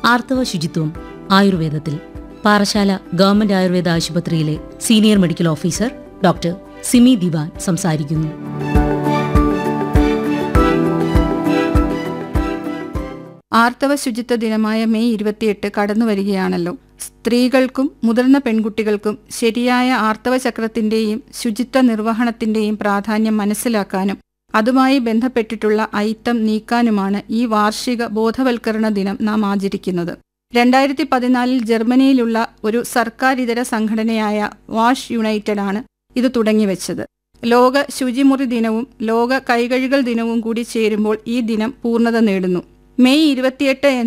ആർത്തവ ശുചിത്വം ആയുർവേദത്തിൽ പാറശാല ഗവൺമെന്റ് ആയുർവേദ ആശുപത്രിയിലെ senior medical officer doctor Simi Diwan സംസാരിക്കുന്നു ആർത്തവ ശുചിത്വ ദിനമായ മെയ് ഇരുപത്തിയെട്ട് കടന്നു വരികയാണല്ലോ സ്ത്രീകൾക്കും മുതിർന്ന പെൺകുട്ടികൾക്കും ശരിയായ ആർത്തവ ചക്രത്തിന്റെയും ശുചിത്വ നിർവഹണത്തിന്റെയും പ്രാധാന്യം മനസ്സിലാക്കാനും അതുമായി ബന്ധപ്പെട്ടിട്ടുള്ള അയിത്തം നീക്കാനുമാണ് ഈ വാർഷിക ബോധവൽക്കരണ ദിനം നാം ആചരിക്കുന്നത് രണ്ടായിരത്തി പതിനാലിൽ ജർമ്മനിയിലുള്ള ഒരു സർക്കാരിതര സംഘടനയായ വാഷ് യുണൈറ്റഡ് ആണ് ഇത് തുടങ്ങിവെച്ചത് ലോക ശുചിമുറി ദിനവും ലോക കൈകഴുകൽ ദിനവും കൂടി ചേരുമ്പോൾ ഈ ദിനം പൂർണ്ണത നേടുന്നു മെയ് ഇരുപത്തിയെട്ട്